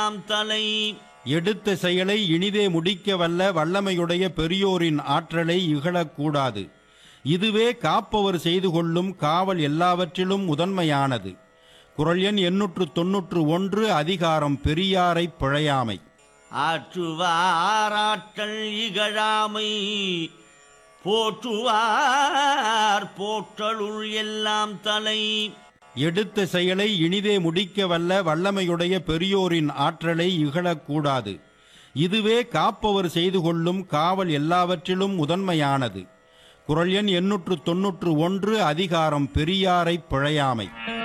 எல்லாம் தலை எடுத்த செயலை இனிதே முடிக்க வல்ல வல்லமையுடைய பெரியோரின் ஆற்றலை இகழக்கூடாது இதுவே காப்பவர் செய்து கொள்ளும் காவல் எல்லாவற்றிலும் முதன்மையானது குரல் எண் எண்ணூற்று தொன்னூற்று ஒன்று அதிகாரம் பெரியாரை பிழையாமை ஆற்றுவாராற்றல் இகழாமை போற்றுவார் போற்றலுள் எல்லாம் தலை எடுத்த செயலை இனிதே முடிக்க வல்ல வல்லமையுடைய பெரியோரின் ஆற்றலை இகழக்கூடாது இதுவே காப்பவர் செய்து கொள்ளும் காவல் எல்லாவற்றிலும் முதன்மையானது குரல் எண் எண்ணூற்று தொன்னூற்று ஒன்று அதிகாரம் பெரியாரை பிழையாமை